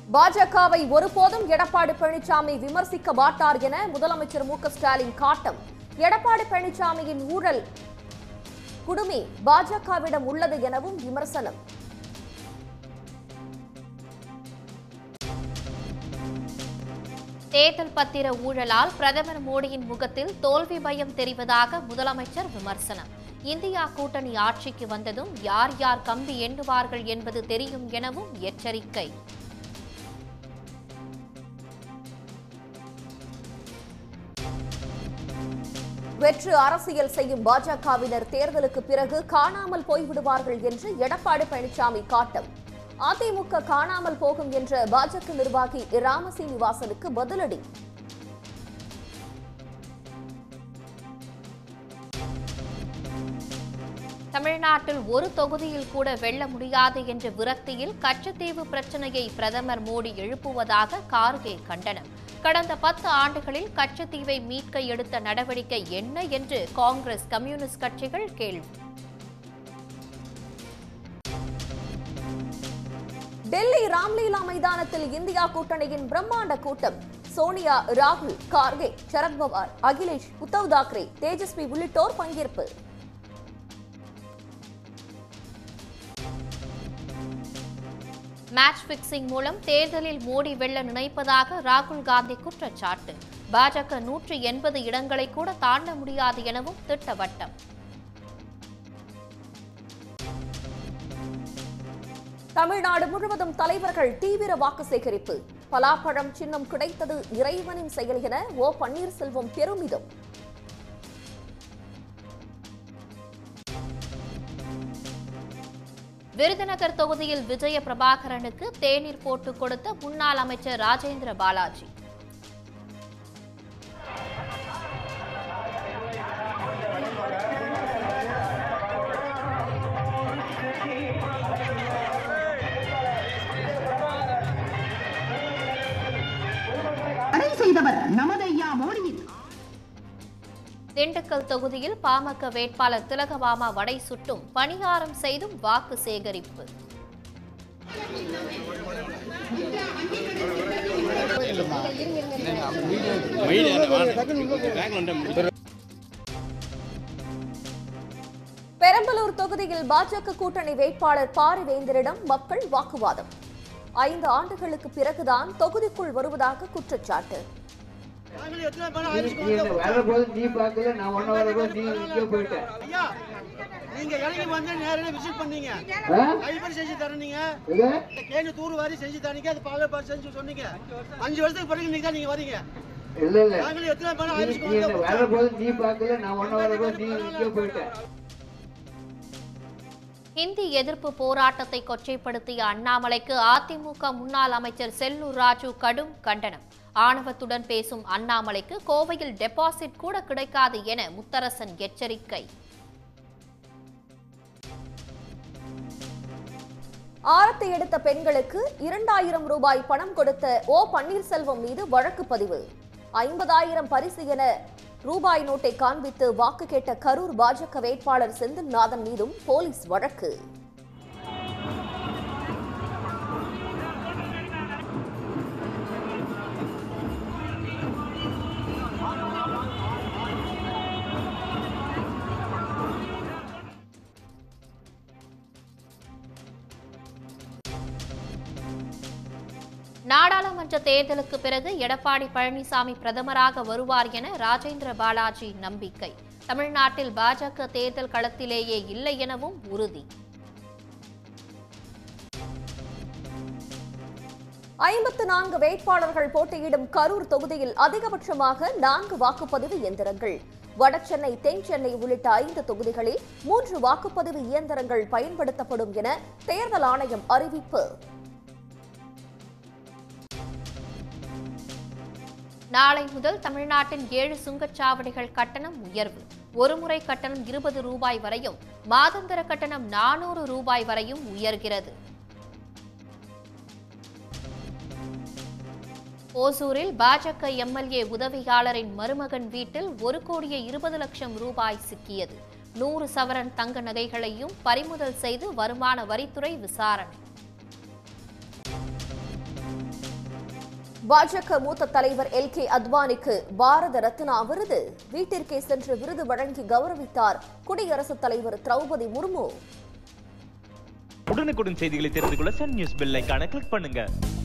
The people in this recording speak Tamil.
பாஜகவை ஒருபோதும் எடப்பாடி பழனிசாமி விமர்சிக்க மாட்டார் என முதலமைச்சர் மு க ஸ்டாலின் காட்டம் எடப்பாடி பழனிசாமியின் ஊழல் குடுமி பாஜகவிடம் உள்ளது எனவும் விமர்சனம் தேர்தல் பத்திர ஊழலால் பிரதமர் மோடியின் முகத்தில் தோல்வி பயம் தெரிவதாக முதலமைச்சர் விமர்சனம் இந்தியா கூட்டணி ஆட்சிக்கு வந்ததும் யார் யார் கம்பி எண்ணுவார்கள் என்பது தெரியும் எனவும் எச்சரிக்கை வெற்று அரசியல் செய்யும் பாஜகவினர் தேர்தலுக்கு பிறகு காணாமல் போய்விடுவார்கள் என்று எடப்பாடி பழனிசாமி காட்டம் அதிமுக காணாமல் போகும் என்ற பாஜக நிர்வாகி ராமசீனிவாசனுக்கு பதிலடி தமிழ்நாட்டில் ஒரு தொகுதியில் கூட வெல்ல முடியாது என்ற விரக்தியில் கச்சத்தீவு பிரச்சனையை பிரதமர் மோடி எழுப்புவதாக கார்கே கண்டனம் கடந்த பத்து ஆண்டுகளில் கச்சத்தீவை மீட்க எடுத்த நடவடிக்கை என்ன என்று காங்கிரஸ் கம்யூனிஸ்ட் கட்சிகள் கேள்வி டெல்லி ராம்லீலா மைதானத்தில் இந்தியா கூட்டணியின் பிரம்மாண்ட கூட்டம் சோனியா ராகுல் கார்கே சரத்பவார் அகிலேஷ் உத்தவ் தாக்கரே தேஜஸ்வி உள்ளிட்டோர் பங்கேற்பு மேட்ச் பிக்சிங் மூலம் தேர்தலில் மோடி வெல்ல நினைப்பதாக ராகுல் காந்தி குற்றச்சாட்டு பாஜக நூற்று எண்பது இடங்களை கூட தாண்ட முடியாது எனவும் திட்டவட்டம் தமிழ்நாடு முழுவதும் தலைவர்கள் தீவிர வாக்கு சேகரிப்பு பலாப்பழம் சின்னம் கிடைத்தது இறைவனின் செயல் என ஓ பன்னீர்செல்வம் பெருமிதம் விருதுநகர் தொகுதியில் விஜய பிரபாகரனுக்கு தேநீர் போட்டு கொடுத்த முன்னாள் அமைச்சர் ராஜேந்திர பாலாஜி தடை செய்தவர் நமது ஐயா மோடியின் திண்டுக்கல் தொகுதியில் பாமக வேட்பாளர் திலகவாமா வடை சுட்டும் பணியாரம் செய்தும் வாக்கு சேகரிப்பு பெரம்பலூர் தொகுதியில் பாஜக கூட்டணி வேட்பாளர் பாரிவேந்தரிடம் மக்கள் வாக்குவாதம் ஐந்து ஆண்டுகளுக்கு பிறகுதான் தொகுதிக்குள் வருவதாக குற்றச்சாட்டு நாங்களும் எத்தனை பேரும் நீ ஆயிரத்தி நீ இந்த வரும்போது நீ பார்க்கல நான் ஒன்ன வரும்போது நீ இங்கே போயிட்ட ஐயா நீங்க இறங்கி வந்து நேரடியாக விசிட் பண்ணீங்க ஆ? கைப்பறி செஞ்சு தரீங்க இது கேணு தூர் வாரி செஞ்சு தரீங்க அது பாலை பால் செஞ்சு சொன்னீங்க அஞ்சு வருஷத்துக்கு பிறகு இன்னைக்கு தான் நீங்க வரீங்க இல்ல இல்ல நாங்களும் எத்தனை பேரும் நீ ஆயிரத்தி நீ இந்த வரும்போது நீ பார்க்கல நான் ஒன்ன வரும்போது நீ இங்கே போயிட்ட ஹிந்தி எதிர்ப்பு போராட்டத்தை கொச்சைப்படுத்திய அண்ணாமலைக்கு அதிமுக முன்னாள் அமைச்சர் செல்லூர் ராஜு கடும் கண்டனம் ஆணவத்துடன் பேசும் அண்ணாமலைக்கு கோவையில் டெபாசிட் கூட கிடைக்காது என முத்தரசன் எச்சரிக்கை ஆரத்தை எடுத்த பெண்களுக்கு இரண்டாயிரம் ரூபாய் பணம் கொடுத்த ஓ பன்னீர்செல்வம் மீது வழக்கு பதிவு ஐம்பதாயிரம் பரிசு என ரூபாய் நோட்டை காண்பித்து வாக்கு கேட்ட கரூர் பாஜக வேட்பாளர் செந்தில்நாதன் மீதும் போலீஸ் வழக்கு நாடாளுமன்ற தேர்தலுக்கு பிறகு எடப்பாடி பழனிசாமி பிரதமராக வருவார் என ராஜேந்திர பாலாஜி நம்பிக்கை தமிழ்நாட்டில் பாஜக தேர்தல் களத்திலேயே இல்லை எனவும் உறுதி ஐம்பத்து நான்கு வேட்பாளர்கள் போட்டியிடும் கரூர் தொகுதியில் அதிகபட்சமாக நான்கு வாக்குப்பதிவு இயந்திரங்கள் வடசென்னை தென் சென்னை உள்ளிட்ட ஐந்து தொகுதிகளில் மூன்று வாக்குப்பதிவு இயந்திரங்கள் பயன்படுத்தப்படும் என தேர்தல் ஆணையம் அறிவிப்பு நாளை முதல் தமிழ்நாட்டின் ஏழு சுங்கச்சாவடிகள் கட்டணம் உயர்வு ஒருமுறை கட்டணம் இருபது ரூபாய் வரையும் மாதாந்திர கட்டணம் நானூறு ரூபாய் வரையும் உயர்கிறது ஓசூரில் பாஜக எம்எல்ஏ உதவியாளரின் மருமகன் வீட்டில் ஒரு கோடியே இருபது லட்சம் ரூபாய் சிக்கியது நூறு சவரன் தங்க நகைகளையும் பறிமுதல் செய்து வருமான வரித்துறை விசாரணை பாஜக மூத்த தலைவர் எல் கே அத்வானிக்கு பாரத ரத்னா விருது வீட்டிற்கே சென்று விருது வழங்கி கௌரவித்தார் குடியரசுத் தலைவர் திரௌபதி முர்மு உடனுக்குடன் செய்திகளை தெரிந்து கொள்ள சன் நியூஸ் பெல் ஐகானை கிளிக் பண்ணுங்க